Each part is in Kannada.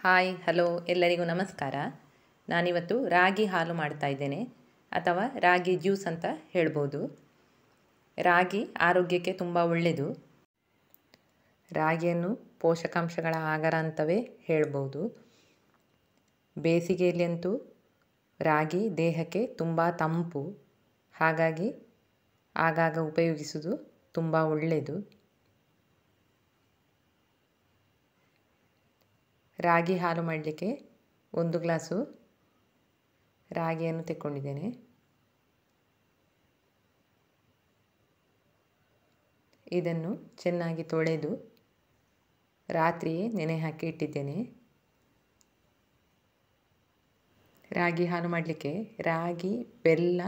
ಹಾಯ್ ಹಲೋ ಎಲ್ಲರಿಗೂ ನಮಸ್ಕಾರ ನಾನಿವತ್ತು ರಾಗಿ ಹಾಲು ಮಾಡ್ತಾ ಇದ್ದೇನೆ ಅಥವಾ ರಾಗಿ ಜ್ಯೂಸ್ ಅಂತ ಹೇಳ್ಬೋದು ರಾಗಿ ಆರೋಗ್ಯಕ್ಕೆ ತುಂಬ ಒಳ್ಳೆಯದು ರಾಗಿಯನ್ನು ಪೋಷಕಾಂಶಗಳ ಆಗರ ಅಂತವೇ ಹೇಳ್ಬೋದು ಬೇಸಿಗೆಯಲ್ಲಂತೂ ರಾಗಿ ದೇಹಕ್ಕೆ ತುಂಬ ತಂಪು ಹಾಗಾಗಿ ಆಗಾಗ ಉಪಯೋಗಿಸುವುದು ತುಂಬ ಒಳ್ಳೆಯದು ರಾಗಿ ಹಾಲು ಮಾಡಲಿಕ್ಕೆ ಒಂದು ಗ್ಲಾಸು ರಾಗಿಯನ್ನು ತೆಕ್ಕೊಂಡಿದ್ದೇನೆ ಇದನ್ನು ಚೆನ್ನಾಗಿ ತೊಳೆದು ರಾತ್ರಿಯೇ ನೆನೆ ಹಾಕಿ ಇಟ್ಟಿದ್ದೇನೆ ರಾಗಿ ಹಾಲು ಮಾಡಲಿಕ್ಕೆ ರಾಗಿ ಬೆಲ್ಲ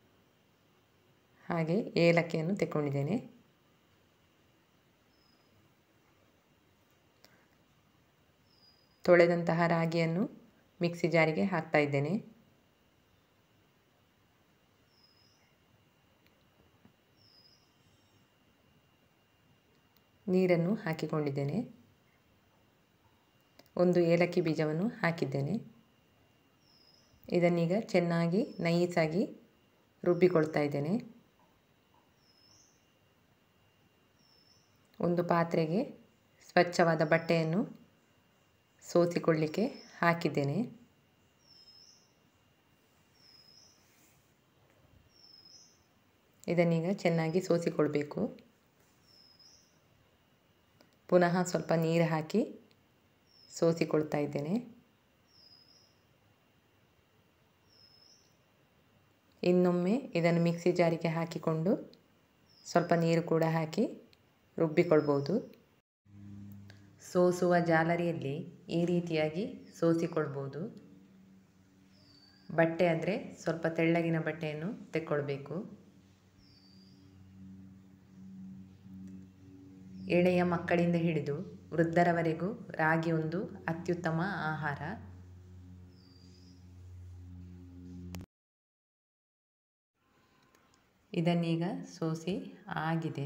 ಹಾಗೆ ಏಲಕ್ಕಿಯನ್ನು ತೆಕ್ಕೊಂಡಿದ್ದೇನೆ ತೊಳೆದಂತಹ ರಾಗಿಯನ್ನು ಮಿಕ್ಸಿ ಜಾರಿಗೆ ಹಾಕ್ತಾ ಇದ್ದೇನೆ ನೀರನ್ನು ಹಾಕಿಕೊಂಡಿದ್ದೇನೆ ಒಂದು ಏಲಕ್ಕಿ ಬೀಜವನ್ನು ಹಾಕಿದ್ದೇನೆ ಇದನ್ನೀಗ ಚೆನ್ನಾಗಿ ನೈಸಾಗಿ ರುಬ್ಬಿಕೊಳ್ತಾ ಇದ್ದೇನೆ ಒಂದು ಪಾತ್ರೆಗೆ ಸ್ವಚ್ಛವಾದ ಬಟ್ಟೆಯನ್ನು ಸೋಸಿಕೊಳ್ಳಿಕ್ಕೆ ಹಾಕಿದ್ದೇನೆ ಇದನ್ನೀಗ ಚೆನ್ನಾಗಿ ಸೋಸಿಕೊಳ್ಬೇಕು ಪುನಃ ಸ್ವಲ್ಪ ನೀರು ಹಾಕಿ ಸೋಸಿಕೊಳ್ತಾ ಇದ್ದೇನೆ ಇನ್ನೊಮ್ಮೆ ಇದನ್ನು ಮಿಕ್ಸಿ ಜಾರಿಗೆ ಹಾಕಿಕೊಂಡು ಸ್ವಲ್ಪ ನೀರು ಕೂಡ ಹಾಕಿ ರುಬ್ಬಿಕೊಳ್ಬೋದು ಸೋಸುವ ಜಾಲರಿಯಲ್ಲಿ ಈ ರೀತಿಯಾಗಿ ಸೋಸಿಕೊಳ್ಬೋದು ಬಟ್ಟೆ ಅಂದರೆ ಸ್ವಲ್ಪ ತೆಳ್ಳಗಿನ ಬಟ್ಟೆಯನ್ನು ತೆಕ್ಕೊಳ್ಬೇಕು ಎಳೆಯ ಮಕ್ಕಳಿಂದ ಹಿಡಿದು ವೃದ್ಧರವರೆಗೂ ರಾಗಿ ಒಂದು ಅತ್ಯುತ್ತಮ ಆಹಾರ ಇದನ್ನೀಗ ಸೋಸಿ ಆಗಿದೆ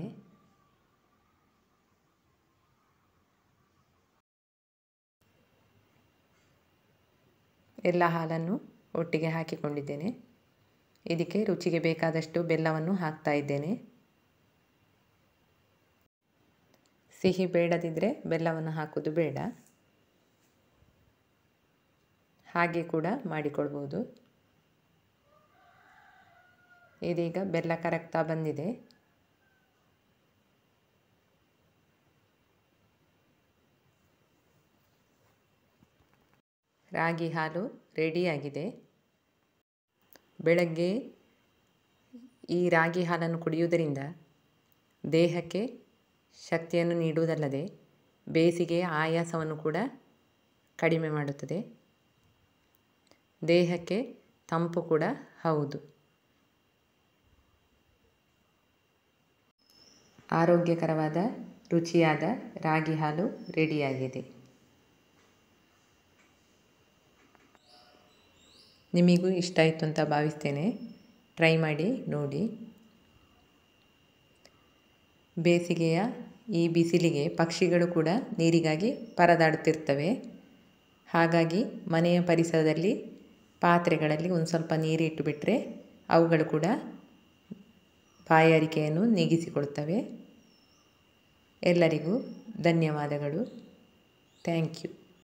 ಎಲ್ಲ ಹಾಲನ್ನು ಒಟ್ಟಿಗೆ ಹಾಕಿಕೊಂಡಿದ್ದೇನೆ ಇದಕ್ಕೆ ರುಚಿಗೆ ಬೇಕಾದಷ್ಟು ಬೆಲ್ಲವನ್ನು ಹಾಕ್ತಾ ಇದ್ದೇನೆ ಸಿಹಿ ಬೇಡದಿದ್ದರೆ ಬೆಲ್ಲವನ್ನು ಹಾಕೋದು ಬೇಡ ಹಾಗೆ ಕೂಡ ಮಾಡಿಕೊಳ್ಬೋದು ಇದೀಗ ಬೆಲ್ಲ ಕರಗ್ತಾ ಬಂದಿದೆ ರಾಗಿ ಹಾಲು ರೆಡಿಯಾಗಿದೆ ಬೆಳಗ್ಗೆ ಈ ರಾಗಿ ಹಾಲನ್ನು ಕುಡಿಯುವುದರಿಂದ ದೇಹಕ್ಕೆ ಶಕ್ತಿಯನ್ನು ನೀಡುವುದಲ್ಲದೆ ಬೇಸಿಗೆಯ ಆಯಾಸವನ್ನು ಕೂಡ ಕಡಿಮೆ ಮಾಡುತ್ತದೆ ದೇಹಕ್ಕೆ ತಂಪು ಕೂಡ ಹೌದು ಆರೋಗ್ಯಕರವಾದ ರುಚಿಯಾದ ರಾಗಿ ಹಾಲು ರೆಡಿಯಾಗಿದೆ ನಿಮಗೂ ಇಷ್ಟ ಆಯಿತು ಅಂತ ಭಾವಿಸ್ತೇನೆ ಟ್ರೈ ಮಾಡಿ ನೋಡಿ ಬೇಸಿಗೆಯ ಈ ಬಿಸಿಲಿಗೆ ಪಕ್ಷಿಗಳು ಕೂಡ ನೀರಿಗಾಗಿ ಪರದಾಡುತ್ತಿರ್ತವೆ ಹಾಗಾಗಿ ಮನೆಯ ಪರಿಸರದಲ್ಲಿ ಪಾತ್ರೆಗಳಲ್ಲಿ ಒಂದು ಸ್ವಲ್ಪ ನೀರಿಟ್ಟು ಬಿಟ್ಟರೆ ಅವುಗಳು ಕೂಡ ಬಾಯಾರಿಕೆಯನ್ನು ನೀಗಿಸಿಕೊಳ್ತವೆ ಎಲ್ಲರಿಗೂ ಧನ್ಯವಾದಗಳು ಥ್ಯಾಂಕ್ ಯು